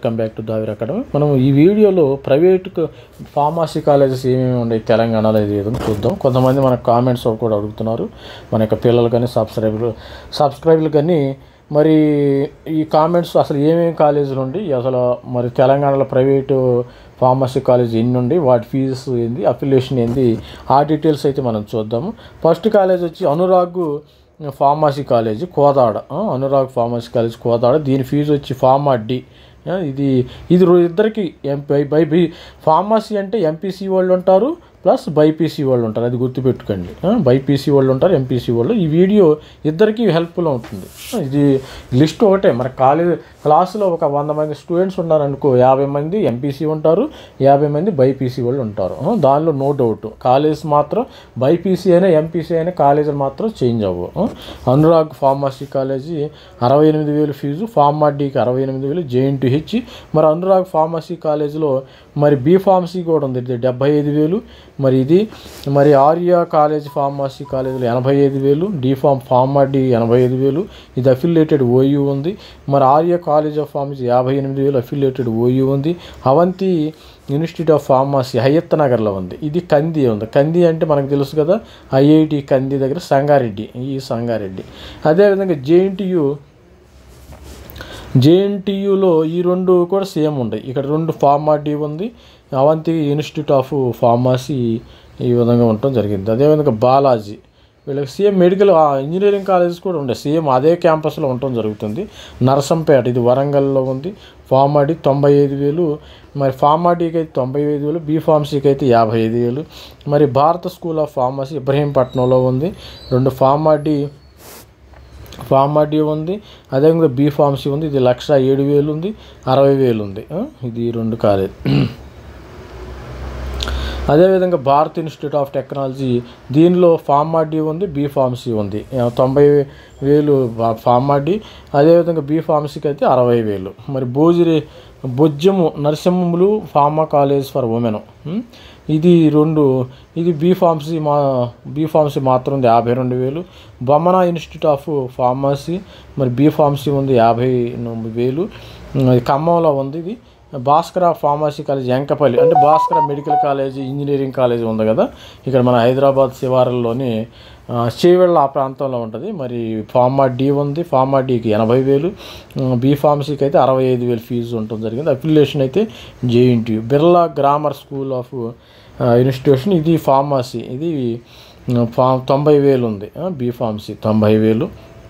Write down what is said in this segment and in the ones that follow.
Welcome back to దావిర్ academy మనం ఈ వీడియోలో ప్రైవేట్ ఫార్మసీ కాలేజెస్ ఏమేమి ఉన్నాయి తెలంగాణలో ఇది ఏదో చూద్దాం కొంతమంది మన కామెంట్స్ కూడా అడుగుతున్నారు మన యొక్క పిల్లలు కానీ సబ్స్క్రైబర్లు సబ్స్క్రైబర్లు కానీ మరి ఈ కామెంట్స్ అసలు ఏమేమి కాలేజీలు ఉండి అసలు మరి తెలంగాణలో ప్రైవేటు ఫార్మసీ కాలేజ్ ఎన్ని ఉండి వాటి ఫీజెస్ ఏంది అఫిలియేషన్ ఏంది ఆ డీటెయిల్స్ అయితే మనం చూద్దాము ఫస్ట్ కాలేజ్ వచ్చి అనురాగ్ ఫార్మసీ కాలేజ్ కోదాడ ఆ, అనురాగ్ ఫార్మసీ కాలేజ్ కోదాడ దీని ఫీజు వచ్చి ఫార్మా డి ఆ, ఇది ఇది రో- ఇద్దరికి ఎంపీ బై బై ఫార్మసీ అంటే ఎంపీసీ వాళ్ళు ఉంటారు ప్లస్ బైపీసీ వాళ్ళు ఉంటారు అది గుర్తుపెట్టుకోండి ఆ, బైపీసీ వాళ్ళు ఉంటారు ఎంపీసీ వాళ్ళు ఈ వీడియో ఇద్దరికి హెల్ప్ఫుల్ అవుతుంది ఆ, ఇది లిస్ట్ ఒకటే మన కాలేజ్ క్లాసులో ఒక వంద మంది స్టూడెంట్స్ ఉన్నారనుకో యాభై మంది ఎంపీసీ ఉంటారు యాభై మంది బైపీసీ వాళ్ళు ఉంటారు ఆ, దానిలో నో డౌట్ కాలేజ్ మాత్రం బైపీసీ అయినా ఎంపీసీ అయినా కాలేజీలు మాత్రం చేంజ్ అవ్వవు ఆ. అనురాగ్ ఫార్మసీ కాలేజీ అరవై ఎనిమిది వేలు ఫీజు ఫార్మాడీకి అరవై ఎనిమిది వేలు జేఎన్టీహెచ్ మరి అనురాగ్ ఫార్మసీ కాలేజీలో మరి బీ ఫార్మసీ కూడా ఉంది ఇది డెబ్బై ఐదు వేలు మరి ఇది మరి ఆర్యా కాలేజ్ ఫార్మసీ కాలేజీలో ఎనభై ఐదు వేలు డి ఫార్మ్ ఫార్మాడి ఎనభై ఐదు వేలు ఇది అఫిలియేటెడ్ ఓయూ ఉంది మరి ఆర్యా కాలేజ్ ఆఫ్ ఫార్మసీ యాభై ఎనిమిది వేలు అఫిలియేటెడ్ ఓయూ ఉంది Avanthi institute of pharmacy Hayat నగర్లో ఉంది ఇది కంది ఉంది కంది అంటే మనకు తెలుసు కదా ఐఐటి కంది దగ్గర సంగారెడ్డి ఈ సంగారెడ్డి అదేవిధంగా జేఎన్టీయు జేఎన్టీయులో ఈ రెండు కూడా సేమ్ ఉంటాయి ఇక్కడ రెండు ఫార్మాటీ ఉంది అవంతి ఇన్స్టిట్యూట్ ఆఫ్ ఫార్మసీ ఈ విధంగా ఉండటం జరిగింది అదేవిధంగా బాలాజీ వీళ్ళకి సేమ్ మెడికల్ ఆ, ఇంజనీరింగ్ కాలేజెస్ కూడా ఉండే సేమ్ అదే క్యాంపస్లో ఉండటం జరుగుతుంది నరసంపేట ఇది వరంగల్లో ఉంది ఫార్మాడీ తొంభై ఐదు వేలు మరి ఫార్మాడీకి అయితే తొంభై ఐదు వేలు బీ ఫార్మసీకి అయితే యాభై ఐదు వేలు మరి భారత స్కూల్ ఆఫ్ ఫార్మసీ ఇబ్రహీంపట్నంలో ఉంది రెండు ఫార్మాడీ ఫార్మాడీ ఉంది అదేవిధంగా బీ ఫార్మసీ ఉంది ఇది లక్ష ఏడు వేలు ఉంది అరవై వేలు ఉంది ఆ, ఇది రెండు కాలేజ్ అదేవిధంగా భారత్ ఇన్స్టిట్యూట్ ఆఫ్ టెక్నాలజీ దీనిలో ఫార్మాడీ ఉంది బీ ఫార్మసీ ఉంది ఆ, తొంభై వేలు ఫా- ఫార్మాడీ అదేవిధంగా బీ ఫార్మసీకి అయితే అరవై వేలు మరి భోజిరి బొజ్జము నరసింహములు ఫార్మా కాలేజ్ ఫర్ ఉమెన్ ఉమ్, ఇది రెండు ఇది బీ ఫార్మసీ మా బీ ఫార్మసీ మాత్రం ఉంది యాభై రెండు వేలు బొమ్మన ఇన్స్టిట్యూట్ ఆఫ్ ఫార్మసీ మరి బీ ఫార్మసీ ఉంది యాభై ఎనిమిది వేలు ఉమ్, ఇది ఖమ్మంలో ఉంది ఇది భాస్కర ఫార్మసీ కాలేజ్ ఎంకపల్లి అంటే Bhaskara medical college engineering college ఉంది కదా ఇక్కడ మన హైదరాబాద్ శివారుల్లోని ఆ, చేవెళ్ళ ఆ ప్రాంతంలో ఉంటుంది మరి ఫార్మా డి ఉంది ఫార్మా డికి ఎనభై వేలు ఉమ్, బీ ఫార్మసీకి అయితే అరవై ఐదు వేలు ఫీజు ఉంటుంది జరిగింది అఫిలియేషన్ అయితే JNT Birla grammar school of institution ఇది ఫార్మసీ ఇది ఉమ్, ఫా తొంభై వేలు ఉంది ఆ, బీ ఫార్మసీ తొంభై వేలు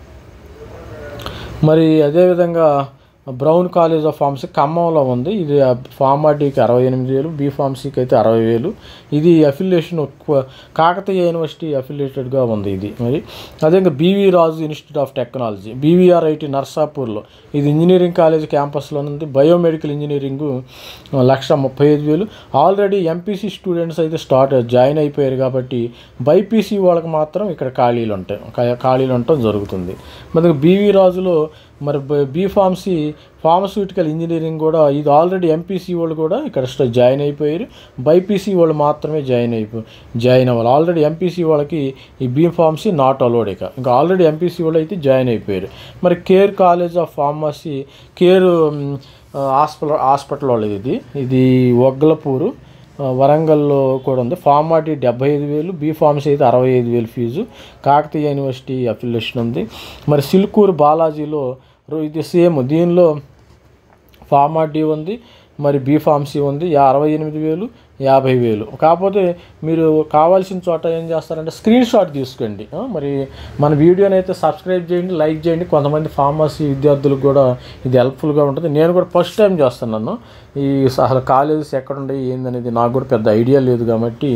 మరి అదేవిధంగా బ్రౌన్ కాలేజ్ ఆఫ్ ఫార్మసీ ఖమ్మంలో ఉంది ఇది ఫార్మాడీకి అరవై ఎనిమిది వేలు బీ ఫార్మసీకి అయితే అరవై వేలు ఇది అఫిలియేషన్ ఎక్కువ కాకతీయ యూనివర్సిటీ అఫిలియేటెడ్గా ఉంది ఇది మరి అదేవిధంగా BV Raju institute of technology BVRIT నర్సాపూర్లో ఇది ఇంజనీరింగ్ కాలేజ్ క్యాంపస్లో ఉంది బయోమెడికల్ ఇంజనీరింగ్ లక్ష ముప్పై ఐదు వేలు ఆల్రెడీ ఎంపీసీ స్టూడెంట్స్ అయితే స్టార్ట్ జాయిన్ అయిపోయారు కాబట్టి బైపీసీ వాళ్ళకి మాత్రం ఇక్కడ ఖాళీలు ఉంటాయి ఖా- ఖాళీలు ఉండటం జరుగుతుంది మరి బీవీ రాజులో మరి బ- బీ ఫార్మసీ ఫార్మస్యూటికల్ ఇంజనీరింగ్ కూడా ఇది ఆల్రెడీ ఎంపీసీ వాళ్ళు కూడా ఇక్కడ స్ట- జాయిన్ అయిపోయారు బైపీసీ వాళ్ళు మాత్రమే జాయిన్ అయిపో జాయిన్ అవ్వాలి ఆల్రెడీ ఎంపీసీ వాళ్ళకి ఈ బీ ఫార్మసీ నాట్ అలౌడ్ ఇక ఇంకా ఆల్రెడీ ఎంపీసీ వాళ్ళు అయితే జాయిన్ అయిపోయారు మరి care college of pharmacy care hospital hospital వాళ్ళది ఇది ఇది ఒగ్గలపూరు ఆ, వరంగల్లో కూడా ఉంది ఫార్మాటీ డెబ్బై ఐదు వేలు బీ ఫార్మసీ అయితే అరవై ఐదు వేలు ఫీజు కాకతీయ యూనివర్సిటీ అఫిలియేషన్ ఉంది మరి సిల్కూరు బాలాజీలో రో- ఇది సేమ్ దీనిలో ఫార్మాటీ ఉంది మరి బీ ఫార్మసీ ఉంది యా- అరవై ఎనిమిది వేలు యాభై వేలు కాకపోతే మీరు కావాల్సిన చోట ఏం చేస్తారంటే స్క్రీన్ షాట్ తీసుకోండి ఆ, మరి మన వీడియోని అయితే సబ్స్క్రైబ్ చేయండి లైక్ చేయండి కొంతమంది ఫార్మసీ విద్యార్థులకు కూడా ఇది హెల్ప్ఫుల్గా ఉంటుంది నేను కూడా ఫస్ట్ టైం చేస్తున్నాను ఈ అసలు కాలేజెస్ ఎక్కడ ఉన్నాయి ఏందనేది నాకు కూడా పెద్ద ఐడియా లేదు కాబట్టి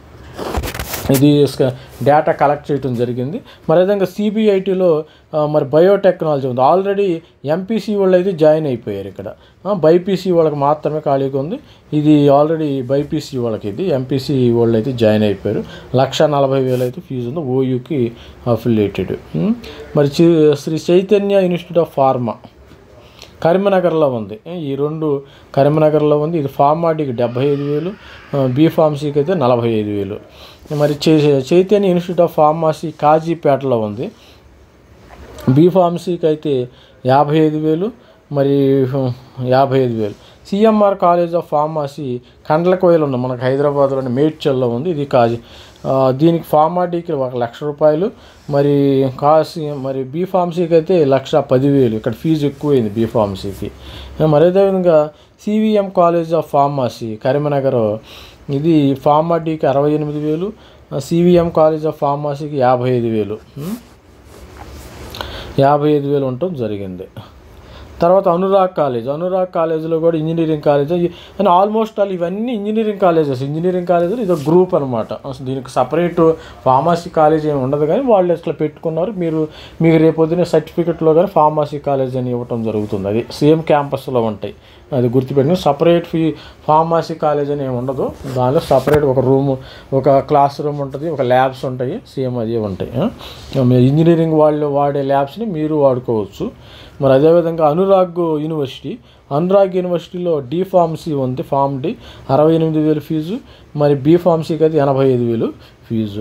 ఇది స్క- డేటా కలెక్ట్ చేయడం జరిగింది మరి విధంగా సిబిఐటిలో మరి బయోటెక్నాలజీ ఉంది ఆల్రెడీ ఎంపీసీ వాళ్ళు అయితే జాయిన్ అయిపోయారు ఇక్కడ ఆ, బైపీసీ వాళ్ళకి మాత్రమే ఖాళీగా ఉంది ఇది ఆల్రెడీ బైపీసీ వాళ్ళకి ఇది ఎంపీసీ వాళ్ళు అయితే జాయిన్ అయిపోయారు లక్ష నలభై వేలు అయితే ఫీజు ఉంది ఓయూకి అఫిలియేటెడ్ ఉమ్, మరి చి- Shri Chaitanya institute of pharma కరీంనగర్లో ఉంది ఈ రెండు కరీంనగర్లో ఉంది ఇది ఫార్మాడీకి డెబ్బై ఐదు వేలు ఆ, బీ ఫార్మసీకి అయితే నలభై ఐదు వేలు మరి చై- చైతన్య ఇన్స్టిట్యూట్ ఆఫ్ ఫార్మసీ కాజీపేటలో ఉంది బీ ఫార్మసీకి అయితే యాభై ఐదు వేలు మరి హ్మ్, యాభై ఐదు వేలు సిఎంఆర్ కాలేజ్ ఆఫ్ ఫార్మసీ కండ్లకోయలు ఉంది మనకు హైదరాబాద్లోని మేడ్చల్లో ఉంది ఇది కాజీ ఆ, దీనికి ఫార్మాడీకి ఒక లక్ష రూపాయలు మరి కాసి మరి బీ ఫార్మసీకి అయితే లక్ష పదివేలు ఇక్కడ ఫీజు ఎక్కువైంది బీ ఫార్మసీకి మరి అదేవిధంగా CVM college of pharmacy Karimnagar ఇది ఫార్మాడీకి అరవై ఎనిమిది వేలు సివిఎం కాలేజ్ ఆఫ్ ఫార్మసీకి యాభై ఐదు వేలు ఉం? యాభై ఐదు వేలు ఉండటం జరిగింది తర్వాత అనురాగ్ కాలేజ్ అనురాగ్ కాలేజ్లో కూడా engineering college and almost all ఇవన్నీ ఇంజనీరింగ్ కాలేజెస్ ఇంజనీరింగ్ కాలేజీలు ఇది గ్రూప్ అనమాట అసలు దీనికి సపరేట్ ఫార్మసీ కాలేజ్ ఏమి ఉండదు కానీ వాళ్ళు అట్లా పెట్టుకున్నారు మీరు మీకు రేపొద్దున సర్టిఫికెట్లో కానీ ఫార్మసీ కాలేజ్ అని ఇవ్వటం జరుగుతుంది అది సేమ్ క్యాంపస్లో ఉంటాయి అది గుర్తుపెట్టుకుని సపరేట్ ఫీ ఫార్మసీ కాలేజ్ అని ఏమి ఉండదు దానిలో సపరేట్ ఒక రూమ్ ఒక క్లాస్ రూమ్ ఉంటుంది ఒక ల్యాబ్స్ ఉంటాయి సేమ్ అదే ఉంటాయి ఆ? మీరు ఇంజనీరింగ్ వాళ్ళు వాడే ల్యాబ్స్ని మీరు వాడుకోవచ్చు మరి అదేవిధంగా అనురాగ్ యూనివర్సిటీ అనురాగ్ యూనివర్సిటీలో డి ఫార్మసీ ఉంది ఫార్మ్ డి అరవై ఎనిమిది వేలు ఫీజు మరి బీ ఫార్మసీకి అయితే ఎనభై ఐదు వేలు ఫీజు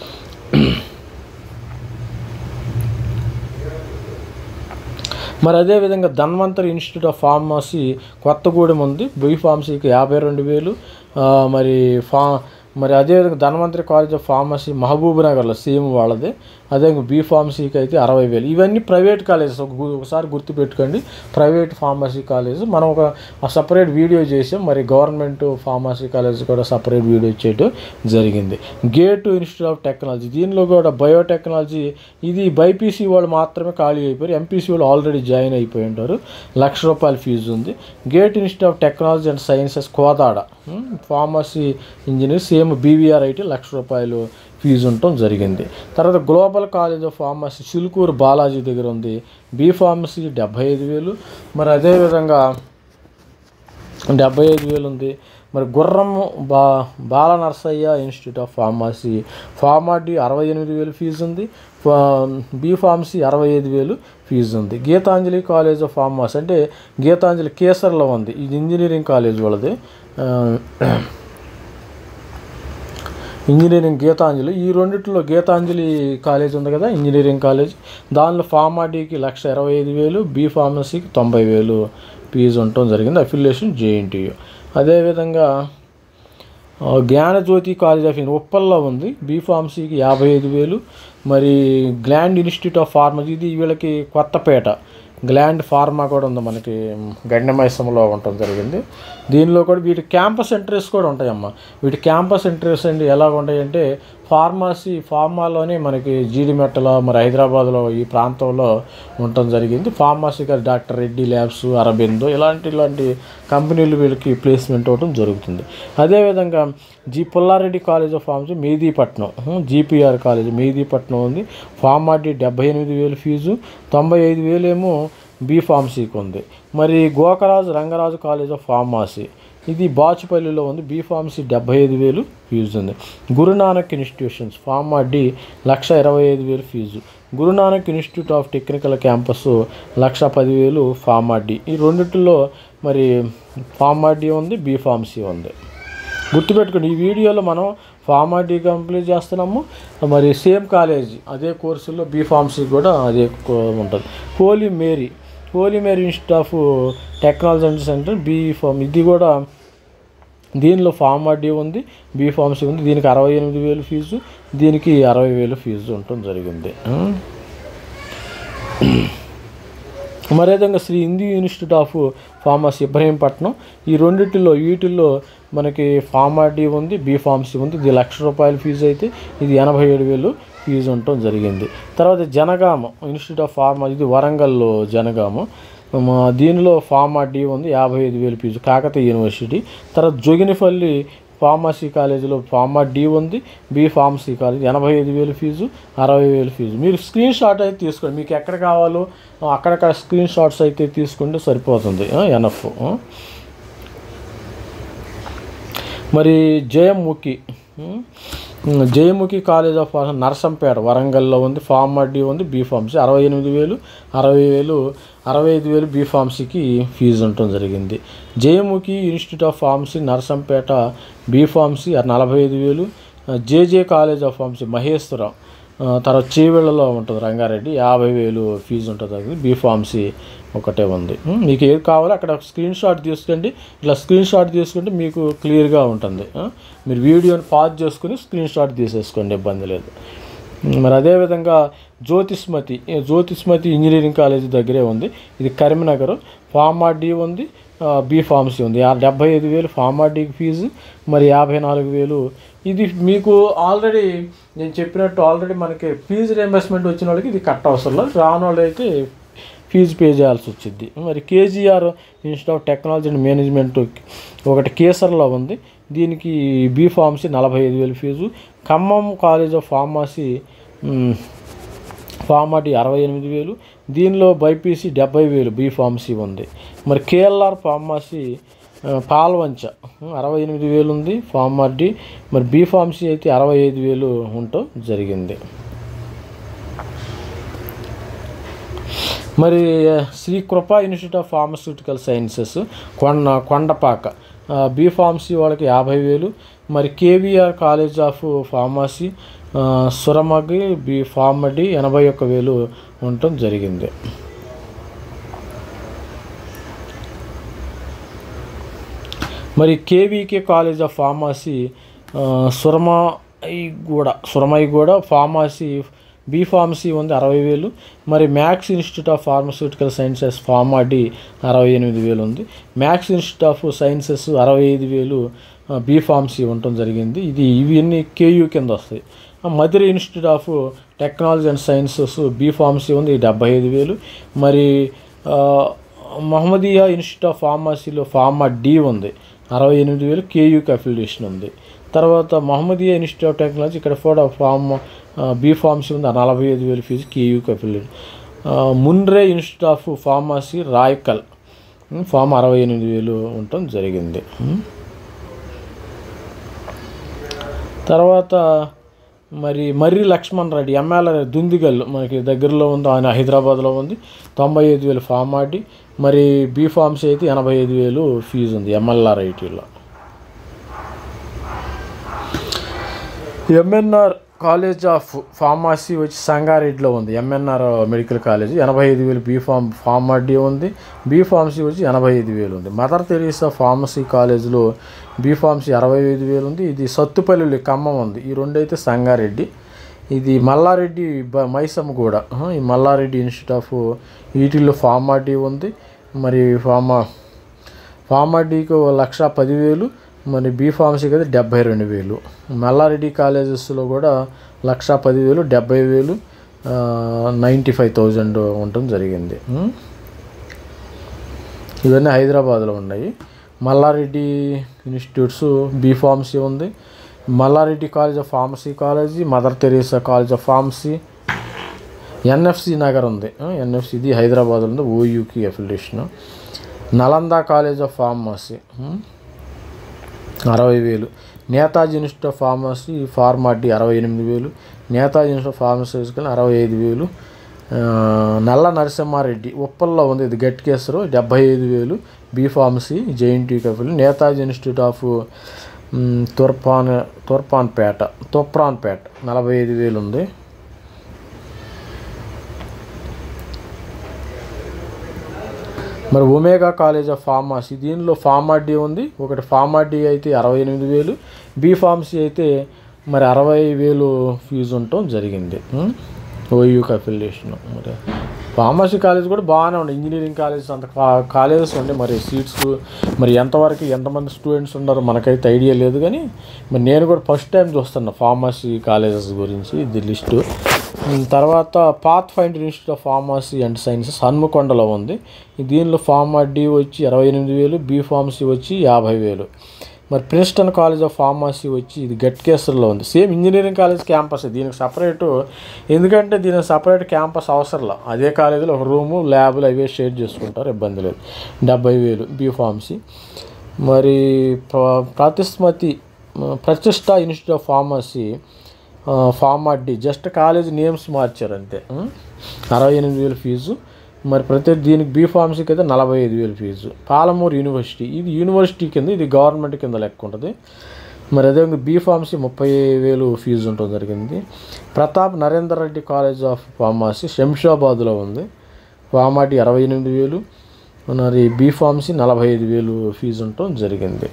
మరి అదేవిధంగా Dhanvantari institute of pharmacy Kothagudem ఉంది బీ ఫార్మసీకి యాభై రెండు వేలు ఆ, మరి ఫా మరి అదేవిధంగా Dhanvantari college of pharmacy Mahabub నగర్లో సేమ్ వాళ్ళది అదే బీ ఫార్మసీకి అయితే అరవై వేలు ఇవన్నీ ప్రైవేట్ కాలేజెస్ ఒక గు- ఒకసారి గుర్తుపెట్టుకోండి ప్రైవేట్ ఫార్మసీ కాలేజ్ మనం ఒక సపరేట్ వీడియో చేసాం మరి గవర్నమెంట్ ఫార్మసీ కాలేజ్ కూడా సపరేట్ వీడియో చేయడం జరిగింది గేట్ ఇన్స్టిట్యూట్ ఆఫ్ టెక్నాలజీ దీనిలో కూడా బయోటెక్నాలజీ ఇది బైపీసీ వాళ్ళు మాత్రమే ఖాళీ అయిపోయారు ఎంపీసీ వాళ్ళు ఆల్రెడీ జాయిన్ అయిపోయి ఉంటారు లక్ష రూపాయల ఫీజు ఉంది gate institute of technology and sciences Kodad um, pharmacy engineer same BVR IT లక్ష రూపాయలు ఫీజు ఉండటం జరిగింది తర్వాత global college of pharmacy Chilkur Balaji దగ్గర ఉంది బీ ఫార్మసీ డెబ్భై ఐదు వేలు మరి అదేవిధంగా డెబ్బై ఐదు వేలు ఉంది మరి గుర్రం బా Bala Narsaiah institute of pharmacy pharm D అరవై ఎనిమిది వేలు ఫీజు ఉంది ఫా- బీ ఫార్మసీ అరవై ఐదు వేలు ఫీజు ఉంది గీతాంజలి కాలేజ్ ఆఫ్ ఫార్మసీ అంటే గీతాంజలి కేసర్లో ఉంది ఇది ఇంజనీరింగ్ కాలేజ్ వాళ్ళది ఆ, ఇంజనీరింగ్ గీతాంజలి ఈ రెండిట్లో గీతాంజలి కాలేజ్ ఉంది కదా ఇంజనీరింగ్ కాలేజ్ దానిలో ఫార్మాడీకి లక్ష ఇరవై ఐదు వేలు బీ ఫార్మసీకి తొంభై వేలు ఫీజు ఉండటం జరిగింది అఫిలియేషన్ జేఎన్టీయు అదేవిధంగా ఆ, జ్ఞానజ్యోతి కాలేజ్ ఆఫ్ ఉప్పల్లో ఉంది బీ ఫార్మసీకి యాభై ఐదు వేలు మరి గ్లాండ్ ఇన్స్టిట్యూట్ ఆఫ్ ఫార్మసీ ఇది వీళ్ళకి కొత్తపేట గ్లాండ్ ఫార్మా కూడా ఉంది మనకి గండమైసంలో ఉండటం జరిగింది దీనిలో కూడా వీటి క్యాంపస్ ఇంటరెస్ట్ కూడా ఉంటాయమ్మా వీటి క్యాంపస్ ఇంటరెస్ట్ అండి ఎలా ఉంటాయంటే ఫార్మసీ ఫార్మాలోనే మనకి జీడిమెట్టలో మరి హైదరాబాద్లో ఈ ప్రాంతంలో ఉండటం జరిగింది ఫార్మసీ గారు డాక్టర్ రెడ్డి ల్యాబ్స్ అరబిందో ఇలాంటి ఇలాంటి కంపెనీలు వీళ్ళకి ప్లేస్మెంట్ అవ్వడం జరుగుతుంది అదేవిధంగా G Pullareddy college of pharmacy Mehdipatnam GPR college Mehdipatnam ఉంది ఫార్మాటి డెబ్బై ఎనిమిది వేలు ఫీజు తొంభై ఐదు వేలేమో బీ ఫార్మసీకి ఉంది మరి Gokaraju Rangaraju college of pharmacy ఇది బాచుపల్లిలో ఉంది బీ ఫార్మసీ డెబ్బై ఐదు వేలు ఫీజు ఉంది గురునానక్ ఇన్స్టిట్యూషన్స్ ఫార్మా డి లక్ష ఇరవై ఐదు వేలు fee Guru Nanak institute of technical campus లక్ష పదివేలు ఫార్మా డి ఈ రెండిట్లో మరి ఫార్మా డి ఉంది బీ ఫార్మసీ ఉంది గుర్తుపెట్టుకోండి ఈ వీడియోలో మనం ఫార్మా డి కంప్లీట్ చేస్తున్నాము మరి సేమ్ కాలేజ్ అదే కోర్సులో బీ ఫార్మసీ కూడా అదే కో- ఉంటుంది holy Mary holy Mary institute of technology and centre B pharm ఇది కూడా దీనిలో ఫార్మా డి ఉంది బీ ఫార్మసీ ఉంది దీనికి అరవై ఎనిమిది వేలు ఫీజు దీనికి అరవై వేలు ఫీజు ఉండటం జరిగింది మరి విధంగా Shri Hindu institute of pharmacy Ibrahimpatnam ఈ రెండిటిలో వీటిల్లో మనకి ఫార్మాడీ ఉంది బీ ఫార్మసీ ఉంది ఇది లక్ష రూపాయల ఫీజు అయితే ఇది ఎనభై ఏడు వేలు ఫీజు ఉండటం జరిగింది తర్వాత జనగామ ఇన్స్టిట్యూట్ ఆఫ్ ఫార్మా ఇది వరంగల్లో జనగామ మా దీనిలో ఫార్మా డి ఉంది యాభై ఐదు వేలు ఫీజు కాకతీయ యూనివర్సిటీ తర్వాత జోగినిపల్లి ఫార్మసీ కాలేజీలో ఫార్మా డి ఉంది బి ఫార్మసీ కాలేజ్ ఎనభై ఐదు వేలు ఫీజు అరవై వేలు ఫీజు మీరు స్క్రీన్ షాట్ అయితే తీసుకోండి మీకు ఎక్కడ కావాలో అక్కడక్కడ స్క్రీన్ షాట్స్ అయితే తీసుకుంటే సరిపోతుంది ఎనఫ్ మరి Jayamukhi um, Jayamukhi college of pharmacy Narsampet వరంగల్లో ఉంది ఫార్మా డి ఉంది బీ ఫార్మసీ అరవై ఎనిమిది వేలు అరవై వేలు అరవై ఐదు వేలు బీ ఫార్మసీకి ఫీజు ఉండటం జరిగింది Jayamukhi institute of pharmacy Narsampet B pharmacy నలభై ఐదు వేలు JJ college of pharmacy Maheshwaram ఆ, తర్వాత చేవెళ్ళలో ఉంటుంది రంగారెడ్డి యాభై వేలు ఫీజు ఉంటుంది అది బీ ఫార్మసీ ఒకటే ఉంది ఉం, మీకు ఏది కావాలో అక్కడ స్క్రీన్ షాట్ తీసుకోండి ఇట్లా స్క్రీన్ షాట్ తీసుకుంటే మీకు క్లియర్గా ఉంటుంది ఆ? మీరు వీడియోని పాజ్ చేసుకుని స్క్రీన్ షాట్ తీసేసుకోండి ఇబ్బంది లేదు మరి అదేవిధంగా జ్యోతిష్మతి ఈ జ్యోతిష్మతి ఇంజనీరింగ్ కాలేజ్ దగ్గరే ఉంది ఇది కరీంనగర్ ఫార్మా డి ఉంది ఆ, బి ఫార్మసీ ఉంది ఆ డెబ్బై ఐదు వేలు ఫార్మా డికి ఫీజు మరి యాభై నాలుగు వేలు ఇది మీకు ఆల్రెడీ నేను చెప్పినట్టు ఆల్రెడీ మనకి ఫీజు రియంబర్స్మెంట్ వచ్చిన వాళ్ళకి ఇది కట్ అవసరం లేదు రాని వాళ్ళు అయితే ఫీజు పే చేయాల్సి వచ్చింది మరి KGR institute of technology and management ఒకటి కేసర్లో ఉంది దీనికి బీ ఫార్మసీ నలభై ఐదు వేలు fee Khammam college of pharmacy మ్, ఫార్మాటీ అరవై ఎనిమిది వేలు దీనిలో బైపీసీ డెబ్బై వేలు బీ ఫార్మసీ ఉంది మరి కేఎల్ఆర్ ఫార్మసీ ఆ, పాల్వంచ ఉం, అరవై ఎనిమిది వేలు ఉంది ఫార్మాటీ మరి బీ ఫార్మసీ అయితే అరవై ఐదు వేలు ఉండటం జరిగింది మరి శ్రీ కృపా ఇన్స్టిట్యూట్ ఆఫ్ ఫార్మస్యూటికల్ సైన్సెస్ కొండ కొండపాక బీ ఫార్మసీ వాళ్ళకి యాభై వేలు మరి కేవీఆర్ కాలేజ్ ఆఫ్ ఫార్మసీ ఆ, సురమగి బి ఫార్మడి ఎనభై ఒక్క వేలు ఉండటం జరిగింది మరి KVK college of pharmacy Suramaiguda Suramaiguda pharmacy B pharmacy ఉంది అరవై వేలు మరి Max institute of pharmaceutical sciences pharma D అరవై ఎనిమిది వేలు ఉంది మ్యాక్స్ ఇన్స్టిట్యూట్ ఆఫ్ సైన్సెస్ అరవై ఐదు వేలు బీ ఫార్మసీ ఉండటం జరిగింది ఇది ఇవన్నీ కేయూ కింద వస్తాయి ఆ Madhura institute of technology and sciences B pharmacy ఉంది డెబ్బై ఐదు వేలు మరి ఆ, మహమ్మదియా ఇన్స్టిట్యూట్ ఆఫ్ ఫార్మసీలో ఫార్మా డి ఉంది అరవై ఎనిమిది వేలు కేయూకి అఫిలియేషన్ ఉంది తర్వాత మహమ్మదియా ఇన్స్టిట్యూట్ ఆఫ్ టెక్నాలజీ ఇక్కడ కూడా ఫార్మ్ బీ ఫార్మసీ ఉంది నలభై ఐదు వేలు ఫీజు కేయూకి affiliate Moonray institute of pharmacy Raikal um, pharm అరవై ఎనిమిది వేలు ఉండటం జరిగింది ఉమ్. తర్వాత మరి మర్రి లక్ష్మణ్ రెడ్డి ఎంఎల్ఆర్ దుందిగల్ మనకి దగ్గరలో ఉంది ఆయన హైదరాబాద్లో ఉంది తొంభై ఐదు వేలు ఫామ్ ఆడి మరి బీ ఫార్మసీ అయితే ఎనభై ఐదు వేలు ఫీజు ఉంది ఎంఎల్ఆర్ ఐటీలో ఎంఎన్ఆర్ కాలేజ్ ఆఫ్ ఫార్మసీ వచ్చి సంగారెడ్డిలో ఉంది ఎంఎన్ఆర్ మెడికల్ కాలేజ్ ఎనభై ఐదు వేలు బీ ఫార్మ్ ఫార్మాడీ ఉంది బీ ఫార్మసీ వచ్చి ఎనభై ఐదు వేలు ఉంది మదర్ తెరీసా ఫార్మసీ కాలేజ్లో బీ ఫార్మసీ అరవై ఐదు వేలు ఉంది ఇది సత్తుపల్లి ఖమ్మం ఉంది ఈ రెండు అయితే సంగారెడ్డి ఇది మల్లారెడ్డి బ మైసమ్మ కూడా ఆ, ఈ మల్లారెడ్డి ఇన్స్టిట్యూట్ ఆఫ్ వీటిల్లో ఫార్మాడీ ఉంది మరి ఫార్మా ఫార్మాడీకి ఓ లక్ష పదివేలు మరి బీ ఫార్మసీకి అయితే డెబ్బై రెండు వేలు మల్లారెడ్డి కాలేజెస్లో కూడా లక్ష పదివేలు డెబ్బై వేలు నైంటీ ఫైవ్ థౌజండ్ ఉండటం జరిగింది ఉం? ఇవన్నీ హైదరాబాద్లో ఉన్నాయి మల్లారెడ్డి ఇన్స్టిట్యూట్స్ బీ ఫార్మసీ ఉంది Mallareddy college of pharmacy college Mother Teresa college of pharmacy NFC Nagar ఉంది ఎన్ఎఫ్సి ఇది హైదరాబాద్ ఉంది ఓయూకి affiliation Nalanda college of pharmacy ఉం? అరవై వేలు Netaji institute of pharmacy pharm D అరవై ఎనిమిది వేలు నేతాజీ ఇన్స్టిట్యూట్ ఆఫ్ ఫార్మసీస్కి అరవై ఐదు వేలు ఆ, నల్ల నరసింహారెడ్డి ఉప్పల్లో ఉంది ఇది గట్కేసరు డెబ్బై ఐదు వేలు బీ ఫార్మసీ జేఎన్టీ కఫిల్ నేతాజీ ఇన్స్టిట్యూట్ ఆఫ్ మ్, తుర్పాన్ తుర్పాన్పేట తుప్రాన్పేట నలభై ఐదు వేలు ఉంది మరి ఒమేగా కాలేజ్ ఆఫ్ ఫార్మసీ దీనిలో ఫార్మాడీ ఉంది ఒకటి ఫార్మాడీ అయితే అరవై ఎనిమిది వేలు బీ ఫార్మసీ అయితే మరి అరవై వేలు ఫీజు ఉండటం జరిగింది ఓయూకి అఫిలియేషన్ మరి ఫార్మసీ కాలేజ్ కూడా బాగానే ఉంది ఇంజనీరింగ్ కాలేజ్ అంత కా- కాలేజెస్ ఉండే మరి సీట్స్ మరి ఎంతవరకు ఎంతమంది స్టూడెంట్స్ ఉన్నారో మనకైతే ఐడియా లేదు కానీ మరి నేను కూడా ఫస్ట్ టైం చూస్తున్నా ఫార్మసీ కాలేజెస్ గురించి ఇది లిస్టు ఉమ్, తర్వాత path finder institute of pharmacy and sciences హన్మకొండలో ఉంది దీనిలో ఫార్మా డి వచ్చి ఇరవై ఎనిమిది వేలు బీ ఫార్మసీ వచ్చి యాభై వేలు మరి ప్రిన్స్టన్ కాలేజ్ ఆఫ్ ఫార్మసీ వచ్చి ఇది గట్కేసర్లో ఉంది సేమ్ ఇంజనీరింగ్ కాలేజ్ క్యాంపస్ దీనికి సపరేటు ఎందుకంటే దీనికి సపరేట్ క్యాంపస్ అవసరంలా అదే కాలేజీలో ఒక రూము ల్యాబ్లు అవే షేర్ చేసుకుంటారు ఇబ్బంది లేదు డెబ్బై వేలు బీ ఫార్మసీ మరి ప్ర- ప్రతిస్మతి Pratishta institute of pharmacy pharm D just college names మార్చారు అంతే ఉం? అరవై ఎనిమిది వేలు ఫీజు మరి ప్రతి దీనికి బీ ఫార్మసీకి అయితే నలభై ఐదు వేలు ఫీజు పాలమూరు యూనివర్సిటీ ఇది యూనివర్సిటీ కింద ఇది గవర్నమెంట్ కింద లెక్క ఉంటుంది మరి అదేవిధంగా బీ ఫార్మసీ ముప్పై వేలు ఫీజు ఉండడం జరిగింది Pratap Narender Reddy college of pharmacy శంషాబాద్లో ఉంది ఫార్మాటీ అరవై ఎనిమిది వేలు మరి బీ ఫార్మసీ నలభై ఐదు వేలు ఫీజు ఉండటం జరిగింది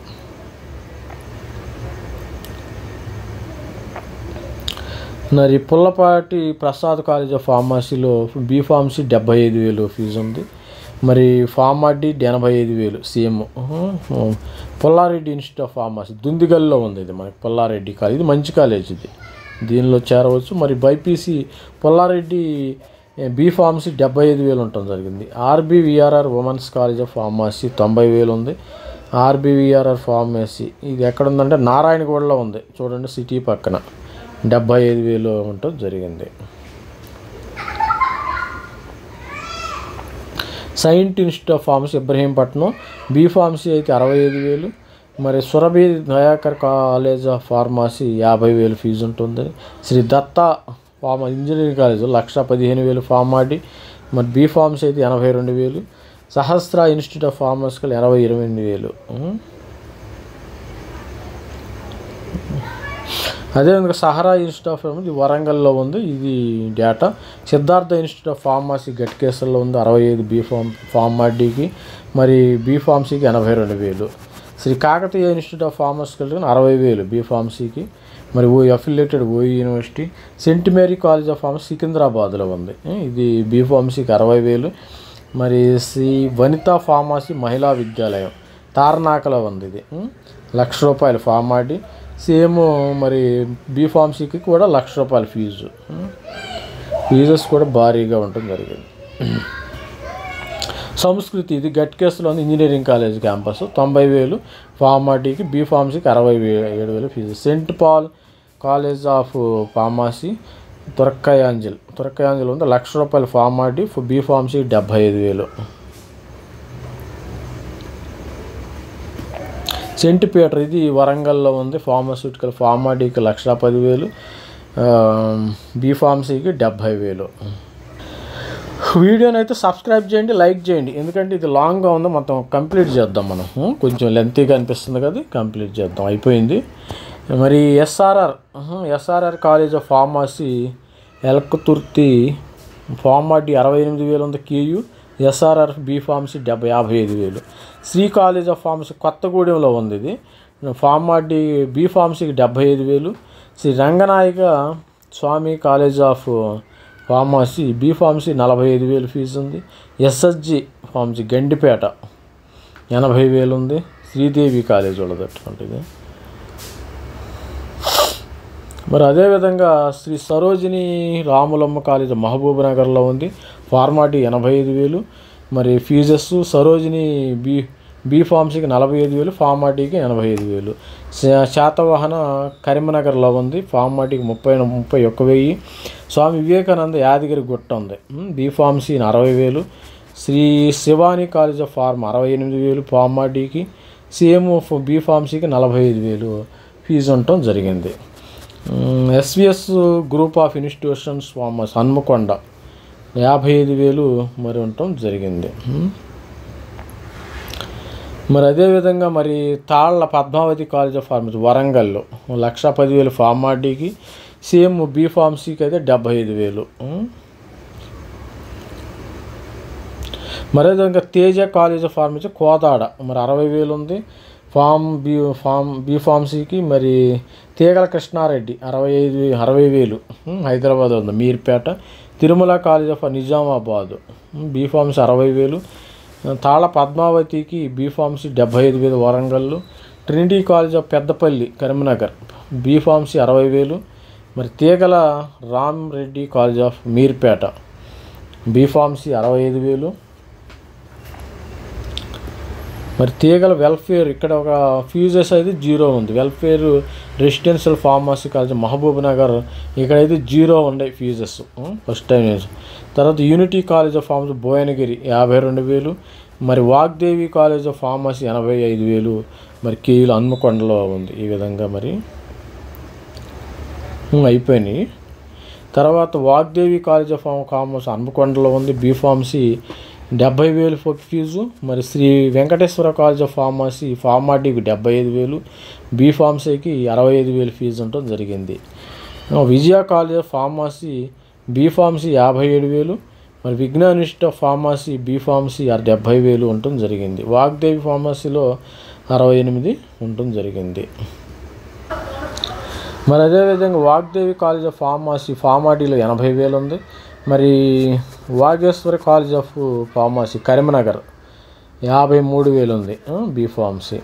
మరి పుల్లపాటి ప్రసాద్ కాలేజ్ ఆఫ్ ఫార్మసీలో బీ ఫార్మసీ డెబ్బై ఐదు వేలు ఫీజు ఉంది మరి ఫార్మాటీ ఎనభై ఐదు వేలు same Pullareddy institute of pharmacy దుందిగల్లో ఉంది ఇది మనకి పుల్లారెడ్డి కాలేజ్ ఇది మంచి కాలేజ్ ఇది దీనిలో చేరవచ్చు మరి బైపీసీ పుల్లారెడ్డి బీ ఫార్మసీ డెబ్బై ఐదు వేలు ఉండటం జరిగింది RB VRR women's college of pharmacy తొంభై వేలు ఉంది ఆర్బీ విఆర్ఆర్ ఫార్మసీ ఇది ఎక్కడ ఉందంటే నారాయణగూడలో ఉంది చూడండి సిటీ పక్కన డెబ్బై ఐదు వేలు ఉండటం జరిగింది saint institute of pharmacy Ibrahimpatnam B pharmacy అయితే అరవై ఐదు వేలు మరి Surabhi Dayakar college of pharmacy యాభై వేలు ఫీజు ఉంటుంది Shri Datta pharma engineering college లక్ష పదిహేను వేలు ఫార్మాడి మరి బీ ఫార్మసీ అయితే ఎనభై రెండు వేలు సహస్ర ఇన్స్టిట్యూట్ ఆఫ్ ఫార్మసీకల్ ఇరవై ఇరవై ఎనిమిది వేలు ఉం. అదేవిధంగా సహరా ఇన్స్టిట్యూట్ ఆఫ్ ఫార్మసీ వరంగల్లో ఉంది ఇది data Siddhartha institute of pharmacy గట్కేసర్లో ఉంది అరవై ఐదు బీ ఫార్మ్ ఫార్మాడీకి మరి బీ ఫార్మసీకి ఎనభై రెండు వేలు శ్రీ కాకతీయ ఇన్స్టిట్యూట్ ఆఫ్ ఫార్మసీకి అరవై వేలు బీ ఫార్మసీకి మరి ఓ affiliated OU university saint Mary college of pharmacy సికింద్రాబాద్లో ఉంది ఇది బీ ఫార్మసీకి అరవై వేలు మరి శ్రీ వనితా ఫార్మసీ మహిళా విద్యాలయం తార్నాకలో ఉంది ఇది ఉం? లక్ష రూపాయలు ఫార్మాడి సేమ్ మరి బీ ఫార్మసీకి కూడా లక్ష రూపాయల ఫీజు ఉం? ఫీజెస్ కూడా భారీగా ఉండటం జరిగింది సంస్కృతి ఇది గట్కేస్లో ఉంది ఇంజనీరింగ్ కాలేజ్ క్యాంపస్ తొంభై వేలు ఫార్మాటీకి బీ ఫార్మసీకి అరవై వే ఏడు వేలు fee saint Paul college of pharmacy Turkayamjal Turkayamjal ఉంది లక్ష రూపాయలు ఫార్మాటీ బీ ఫార్మసీకి డెబ్బై ఐదు వేలు సెంట్ పీటర్ ఇది వరంగల్లో ఉంది ఫార్మాస్యూటికల్ ఫార్మాడీకి లక్ష పదివేలు బీ ఫార్మసీకి డెబ్భై వేలు వీడియోని అయితే సబ్స్క్రైబ్ చేయండి లైక్ చేయండి ఎందుకంటే ఇది లాంగ్గా ఉంది మొత్తం కంప్లీట్ చేద్దాం మనం ఉం? కొంచెం లెంతీగా అనిపిస్తుంది కదా కంప్లీట్ చేద్దాం అయిపోయింది మరి SRR SRR college of pharmacy Elkathurthi pharm D అరవై ఎనిమిది వేలు ఉంది కేయు ఎస్ఆర్ఆర్ బీ ఫార్మసీ డెబ్బై యాభై ఐదు వేలు శ్రీ కాలేజ్ ఆఫ్ ఫార్మసీ కొత్తగూడెంలో ఉంది ఇది ఫార్మాటీ బీ ఫార్మసీకి డెబ్బై ఐదు వేలు Shri Ranganayaka Swamy college of pharmacy B pharmacy నలభై ఐదు వేలు ఫీజు ఉంది ఎస్ఎస్జి ఫార్మసీ గండిపేట ఎనభై వేలు ఉంది శ్రీదేవి కాలేజ్ వాళ్ళది అటువంటిది మరి అదేవిధంగా శ్రీ సరోజిని రాములమ్మ కాలేజ్ మహబూబ్ నగర్లో ఉంది ఫార్మాటీ ఎనభై ఐదు వేలు మరి ఫీజెస్ సరోజిని బీ బీ ఫార్మసీకి నలభై ఐదు వేలు ఫార్మాటీకి ఎనభై ఐదు వేలు శా- శాతవాహన కరీంనగర్లో ఉంది ఫార్మాటీకి ముప్పై ముప్పై ఒక్క వెయ్యి స్వామి వివేకానంద యాదగిరి గుట్ట ఉంది ఉమ్, బీ ఫార్మసీ అరవై వేలు Shri Shivani college of pharm అరవై ఎనిమిది వేలు ఫార్మాటీకి సేమ్ బీ ఫార్మసీకి నలభై ఐదు వేలు ఫీజు ఉండటం జరిగింది SVS group of institutions pharmacy Hanmakonda యాభై ఐదు వేలు మరి ఉండటం జరిగింది ఉమ్. మరి అదేవిధంగా మరి Talla Padmavathi college of pharmacy వరంగల్లో లక్ష పదివేలు ఫార్మాడీకి సేమ్ బీ ఫార్మసీకి అయితే డెబ్బై ఐదు వేలు ఉమ్. మరి అదేవిధంగా Teja college of pharmacy Kodad మరి అరవై వేలు ఉంది ఫామ్ బీ ఫామ్ బీ ఫార్మసీకి మరి తీగల కృష్ణారెడ్డి అరవై ఐదు అరవై వేలు ఉమ్, హైదరాబాద్ ఉంది Meerpet Tirumala college of Nizamabad um, B pharmacy అరవై వేలు తాళ పద్మావతికి బీ ఫార్మసీ డెబ్బై ఐదు వేలు Warangal Trinity college of Peddapalli Karimnagar B pharmacy అరవై వేలు మరి Teegala Ram Reddy college of Meerpet B pharmacy అరవై ఐదు వేలు మరి తీగల వెల్ఫేర్ ఇక్కడ ఒక ఫీజెస్ అయితే జీరో ఉంది welfare residential pharmacy college Mahabub Nagar ఇక్కడైతే జీరో ఉండే ఫీజెస్ ఫస్ట్ టైం తర్వాత unity college of pharmacy Bhuvanagiri యాభై రెండు వేలు మరి వాగ్దేవి కాలేజ్ ఆఫ్ ఫార్మసీ ఎనభై ఐదు వేలు మరి కేయులు హన్మకొండలో ఉంది ఈ విధంగా మరి ఉమ్, అయిపోయినాయి తర్వాత వాగ్దేవి కాలేజ్ ఆఫ్ కామర్స్ హన్మకొండలో ఉంది బీ ఫార్మసీ డెబ్బై వేలు ఫో- ఫీజు మరి Shri Venkateswara college of pharmacy ఫార్మాటీకి డెబ్బై ఐదు వేలు బీ ఫార్మసీకి అరవై ఐదు వేలు ఫీజు ఉండటం జరిగింది ఆ, Vijaya college of pharmacy B pharmacy యాభై ఏడు వేలు మరి Vignan institute of pharmacy B pharmacy డెబ్భై వేలు ఉండటం జరిగింది వాగ్దేవి ఫార్మసీలో అరవై ఎనిమిది ఉండటం జరిగింది మరి అదేవిధంగా వాగ్దేవి కాలేజ్ ఆఫ్ ఫార్మసీ ఫార్మాటీలో ఎనభై వేలు ఉంది మరి Vageshwari college of pharmacy Karimnagar యాభై మూడు వేలు ఉంది బీ ఫార్మసీ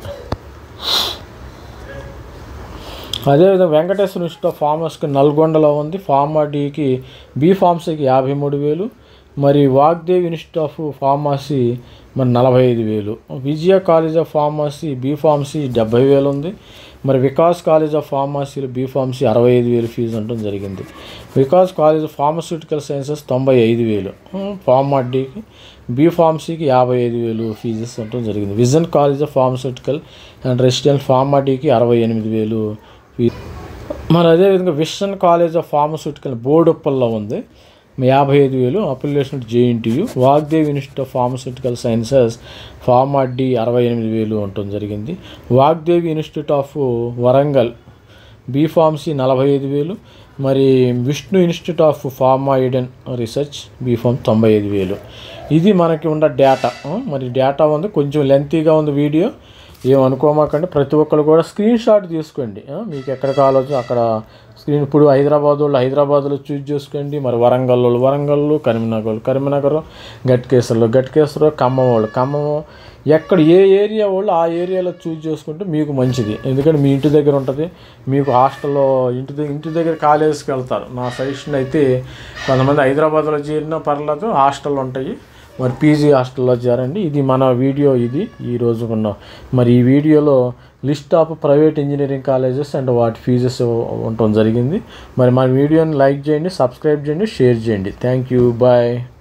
అదేవిధంగా వెంకటేశ్వర ఇన్స్టిట్యూట్ ఆఫ్ ఫార్మసీకి నల్గొండలో ఉంది ఫార్మాటీకి బీ ఫార్మసీకి యాభై మూడు వేలు మరి వాగ్దేవ్ ఇన్స్టిట్యూట్ ఆఫ్ ఫార్మసీ మరి నలభై ఐదు వేలు Vijaya college of pharmacy B pharmacy డెబ్బై వేలు ఉంది మరి వికాస్ కాలేజ్ ఆఫ్ ఫార్మసీలో బీ ఫార్మసీ అరవై ఐదు వేలు ఫీజు ఉండటం జరిగింది Vikas college of pharmaceutical sciences తొంభై ఐదు వేలు ఫార్మాడీకి బీ ఫార్మసీకి యాభై ఐదు వేలు ఫీజెస్ ఉండటం జరిగింది vision college of pharmaceutical and resident ఫార్మాడీకి అరవై ఎనిమిది వేలు ఫీ మరి అదేవిధంగా విషన్ కాలేజ్ ఆఫ్ ఫార్మస్యూటికల్ బోర్డుప్పల్లో ఉంది యాభై ఐదు వేలు application JNTU Vagdev institute of pharmaceutical sciences pharma D అరవై ఎనిమిది వేలు ఉండటం జరిగింది Vagdevi institute of Warangal B pharmacy నలభై ఐదు వేలు మరి Vishnu institute of pharma Eden research B pharm తొంభై ఐదు వేలు ఇది మనకి ఉన్న డేటా మరి డేటా ఉంది కొంచెం లెంతీగా ఉంది వీడియో ఏమనుకోమాకండి ప్రతి ఒక్కరు కూడా స్క్రీన్ షాట్ తీసుకోండి ఆ, మీకు ఎక్కడ కావాలో అక్కడ స్క్రీన్ ఇప్పుడు హైదరాబాద్ వాళ్ళు హైదరాబాద్లో చూజ్ చేసుకోండి మరి వరంగల్ వాళ్ళు వరంగల్ కరీంనగర్ వాళ్ళు కరీంనగర్ గట్కేసర్లో గట్కేసర్ ఖమ్మం వాళ్ళు ఖమ్మం ఎక్కడ ఏ ఏరియా వాళ్ళు ఆ ఏరియాలో చూజ్ చేసుకుంటే మీకు మంచిది ఎందుకంటే మీ ఇంటి దగ్గర ఉంటుంది మీకు హాస్టల్లో ఇంటి దగ్గర ఇంటి దగ్గర కాలేజీకి వెళ్తారు నా సజెషన్ అయితే కొంతమంది హైదరాబాద్లో చేరినా పర్లేదు హాస్టల్ ఉంటాయి మరి పీజీ హాస్టల్లో చేరండి ఇది మన వీడియో ఇది ఈ రోజు ఉన్న మరి ఈ వీడియోలో list of private engineering colleges and వాటి ఫీజెస్ ఉండటం జరిగింది మరి మన వీడియోని లైక్ చేయండి సబ్స్క్రైబ్ చేయండి షేర్ చేయండి థ్యాంక్ యూ బాయ్